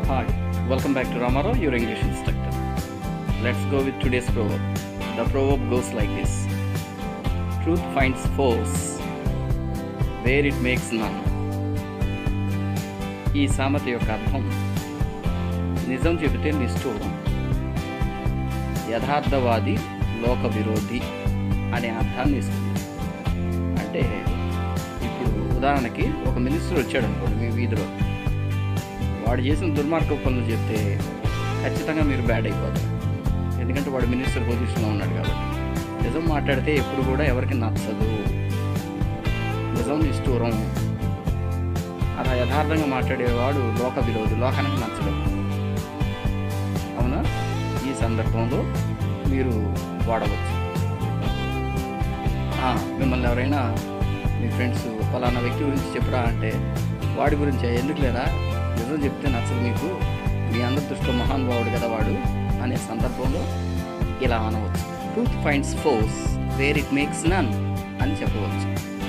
Hi, welcome back to Ramaro, your English instructor. Let's go with today's proverb. The proverb goes like this Truth finds force where it makes none. ఈ సామెత యొక్క అర్థం నిజం చెబితే నిష్ఠూరం యథార్థవాది లోక విరోధి అనే అర్థాన్ని ఇస్తుంది అంటే ఇప్పుడు ఉదాహరణకి ఒక మినిస్టర్ వచ్చాడు అనుకోండి మీ వీధిలో వాడు చేసిన దుర్మార్గ పనులు చెప్తే ఖచ్చితంగా మీరు బ్యాడ్ అయిపోతారు ఎందుకంటే వాడు మినిస్టర్ పొజిషన్లో ఉన్నాడు కాబట్టి నిజం మాట్లాడితే ఎప్పుడు కూడా ఎవరికి నచ్చదు నిజం నిష్ఠూరం అలా యథార్థంగా మాట్లాడేవాడు లోక విరోధి లోకానికి నచ్చడు అవునా ఈ సందర్భంలో మీరు వాడవచ్చు ఆ, మిమ్మల్ని ఎవరైనా మీ ఫ్రెండ్స్ ఫలానా వ్యక్తి గురించి చెప్పరా అంటే వాడి గురించి ఎందుకు లేరా నిజం చెప్తే నచ్చదు మీకు మీ అందరి దృష్టిలో మహానుభావుడు కదా వాడు అనే సందర్భంలో ఇలా అనవచ్చు truth finds force where it makes none అని చెప్పవచ్చు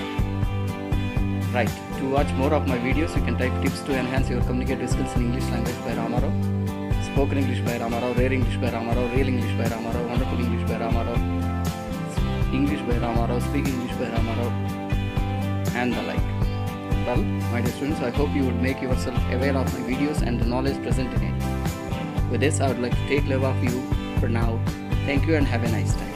right to watch more of my videos you can type tips to enhance your communicative skills in English language by Ramarao spoken English by Ramarao rare English by Ramarao real English by Ramarao wonderful English by Ramarao English by Ramarao, Speak English by Ramarao, and the like. Well, my dear students, I hope you would make yourself aware of my videos and the knowledge present in it. With this, I would like to take leave of you for now. Thank you and have a nice time.